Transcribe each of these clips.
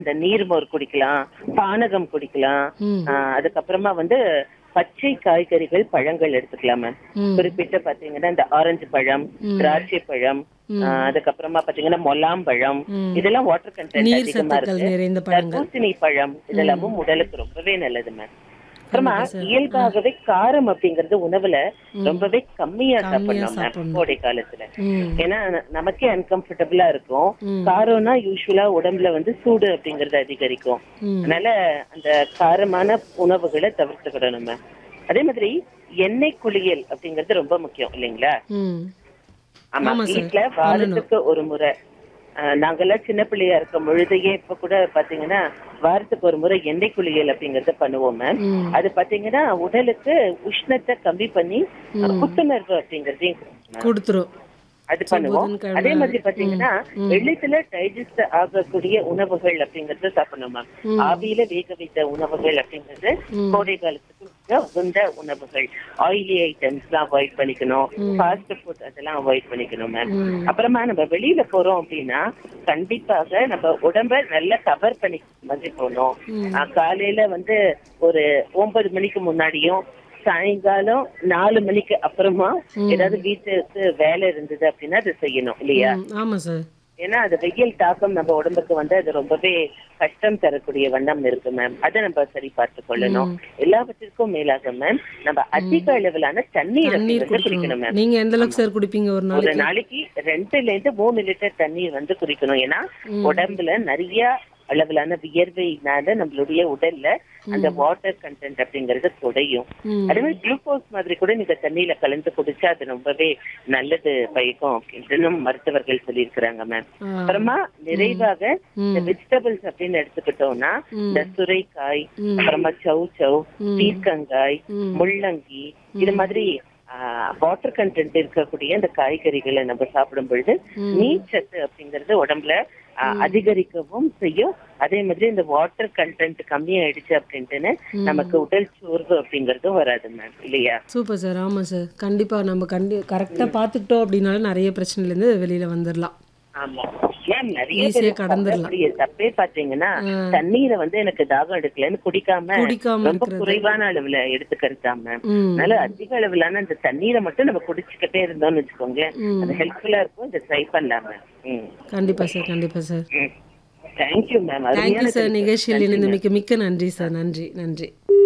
இந்த நீர்மோர் குடிக்கலாம் பானகம் குடிக்கலாம் ம். ஆஹ் அதுக்கப்புறமா வந்து பச்சை காய்கறிகள் பழங்கள் எடுத்துக்கலாம் மேம் ம். குறிப்பிட்டு பாத்தீங்கன்னா இந்த ஆரஞ்சு பழம் திராட்சை பழம் ஆஹ் அதுக்கப்புறமா பாத்தீங்கன்னா மொலாம்பழம் ம். இதெல்லாம் வாட்டர் கண்டென்ட் நீர் அதிகமா சத்துக்கள் இருக்கு நிறைந்த பழங்கள் தர்பூசணி பழம் இதெல்லாமும் உடலுக்கு ரொம்பவே நல்லது மேம் அப்புறமா கண்டிப்பா சார். இயல்பாகவே காரம் அப்படிங்கறது உணவுல ரொம்பவே கம்மியா கம்மியா சாப்பிடணும் மேம் சாப்பிடணும். கோடை காலத்துல ம் ஏன்னா ந- நமக்கே அன்கம்ஃபர்டபுளா இருக்கும் ம். காரம்னா யூஸ்வலா உடம்புல வந்து சூடு அப்படிங்கறது அதிகரிக்கும் ம் அதனால அந்த காரமான உணவுகளை தவிர்த்துக்கிடணும் மேம் அதே மாதிரி எண்ணெய் குளியல் அப்படிங்கிறது ரொம்ப முக்கியம் இல்லைங்களா ம் ஆமா ஆமா சார். வீட்டுல வாரத்துக்கு ஒரு முறை அஹ், நாங்கெல்லாம் சின்ன பிள்ளையா இருக்கும் பொழுதையே இப்ப கூட பாத்தீங்கன்னா வாரத்துக்கு ஒரு முறை எண்ணெய் குளியல் அப்படிங்கறத பண்ணுவோம் மேம் ம் அது பாத்தீங்கன்னா உடலுக்கு உஷ்ணத்தை கம்மி பண்ணி அஹ், புத்துணர்வு அப்படிங்கறதையும் கொடுக்கும் ma'am. கொடுத்துரும் அது பண்ணுவோம் புதன்கிழமை. அதே மாதிரி பாத்தீங்கன்னா எளிதில டைஜஸ்ட் ஆகக்கூடிய உணவுகள் அப்படிங்கறது சாப்பிடணும் மேம் ம். ஆவியில வேக வைத்த உணவுகள் அப்படிங்கிறது கோடை காலத்துக்கு மிக உகந்த உணவுகள் ஆயிலி ஐட்டம்ஸ் எல்லாம் அவாய்ட் பண்ணிக்கணும் ஃபாஸ்ட் ஃபுட் அதெல்லாம் அவாய்ட் பண்ணிக்கணும் மேம் ம் அப்புறமா நம்ம வெளியில போறோம் அப்படின்னா கண்டிப்பாக நம்ம உடம்ப நல்லா கவர் பண்ணி மாதிரி போகணும் ம். அஹ் காலையில வந்து ஒரு ஒன்பது மணிக்கு முன்னாடியும் சாயங்காலம் நாலு மணிக்கு அப்புறமா ஏதாவது வீட்டுக்கு வேலை இருந்தது அப்படின்னா அது செய்யணும் இல்லையா ம், ஆமா சார் ஏன்னா அது வெயில் தாக்கம் நம்ம உடம்புக்கு வந்து அது ரொம்பவே கஷ்டம் தரக்கூடிய வண்ணம் இருக்கு மேம் அதை நம்ம சரி பார்த்து கொள்ளணும் எல்லாவற்றிற்கும் மேலாக மேம் நம்ம அதிக அளவிலான தண்ணீர் தண்ணீர் அப்படிங்கறத குடிக்கணும் குடிக்கணும் மேம் நீங்க எந்த அளவுக்கு சார் குடிப்பீங்க ஒரு ஒரு நாளைக்கு நாளைக்கு ரெண்டுல இருந்து மூணு லிட்டர் தண்ணீர் வந்து குடிக்கணும் ஏன்னா உடம்புல நிறைய அளவிலான வியர்வையினால நம்மளுடைய உடல்ல அந்த வாட்டர் கண்டென்ட் அப்படிங்கறது குறையும் ம். அதே மாதிரி குளுக்கோஸ் மாதிரி கூட நீங்க தண்ணியில கலந்து குடிச்சா அது ரொம்பவே நல்லது பயக்கும் அப்படின்னு மருத்துவர்கள் சொல்லியிருக்கிறாங்க மேம் ஆ. அப்புறமா நிறைவாக இந்த வெஜிடபிள்ஸ் அப்படின்னு எடுத்துக்கிட்டோம்னா இந்த சுரைக்காய் ம். அப்புறமா சவு சவ் ம். பீர்க்கங்காய் ம். முள்ளங்கி இது மாதிரி வாட்டர் கண்டென்ட் இருக்கக்கூடிய இந்த காய்கறிகளை நம்ம சாப்பிடும் பொழுது நீர் சத்து அப்படிங்கறது உடம்புல ஆ, அதிகரிக்கவும் செய்யும் அதே மாதிரி இந்த வாட்டர் கண்டென்ட் கம்மியாயிடுச்சு அப்படின்ட்டுன்னு நமக்கு உடல் சோர்வு அப்படிங்கறதும் வராது மேம் இல்லையா சூப்பர் சார் ஆமாம் சார் கண்டிப்பாக நம்ம கண்டி கரெக்டாக பார்த்துக்கிட்டோம் அப்படின்னாலும் நிறைய பிரச்சனையிலேருந்து வெளியில் வந்துடலாம் ஆமா மேம் நிறைய Easy ஆ பேர் கடந்துடலாம். சாப்பிடக்கூடிய தப்பே பாத்தீங்கன்னா தண்ணீரை வந்து எனக்கு தாகம் எடுக்கலன்னு குடிக்காம குடிக்காம ரொம்ப இருக்கிறது. குறைவான அளவுல எடுத்துக்கிறதா மேம் ம் அதனால அதிக அளவிலான அந்த தண்ணீரை மட்டும் நம்ம குடிச்சுக்கிட்டே இருந்தோம்னு வச்சுக்கோங்க ம். அது ஹெல்ப்ஃபுல்லா இருக்கும் இதை ட்ரை பண்ணலாம் மேம் ம் கண்டிப்பாக சார் கண்டிப்பாக சார் ம் தேங்க்யூ மேம் தேங்க்யூ சார் நிகழ்ச்சியில் இணைந்து மிக்க மிக்க நன்றி சார் நன்றி நன்றி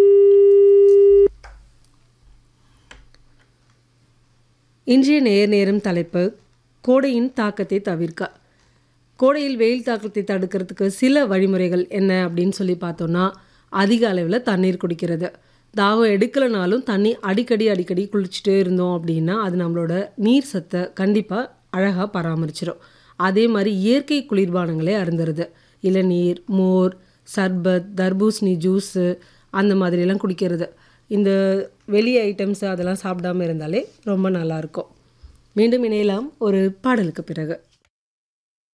இன்றைய நேர் நேரம் தலைப்பு கோடையின் தாக்கத்தை தவிர்க்க கோடையில் வெயில் தாக்கத்தை தடுக்கிறதுக்கு சில வழிமுறைகள் என்ன அப்படின்னு சொல்லி பார்த்தோம்னா அதிக அளவில் தண்ணீர் குடிக்கிறது தாகம் எடுக்கலைனாலும் தண்ணி அடிக்கடி அடிக்கடி குளிச்சுட்டே இருந்தோம் அப்படின்னா அது நம்மளோட நீர் சத்தை கண்டிப்பாக அழகாக பராமரிச்சிடும் அதே மாதிரி இயற்கை குளிர்பானங்களே அருந்துறது இளநீர் மோர் சர்பத் தர்பூசணி ஜூஸு அந்த மாதிரியெல்லாம் குடிக்கிறது இந்த வெளி ஐட்டம்ஸ் அதெல்லாம் சாப்பிடாம இருந்தாலே ரொம்ப நல்லாயிருக்கும் மீண்டும் இணையலாம் ஒரு பாடலுக்கு பிறகு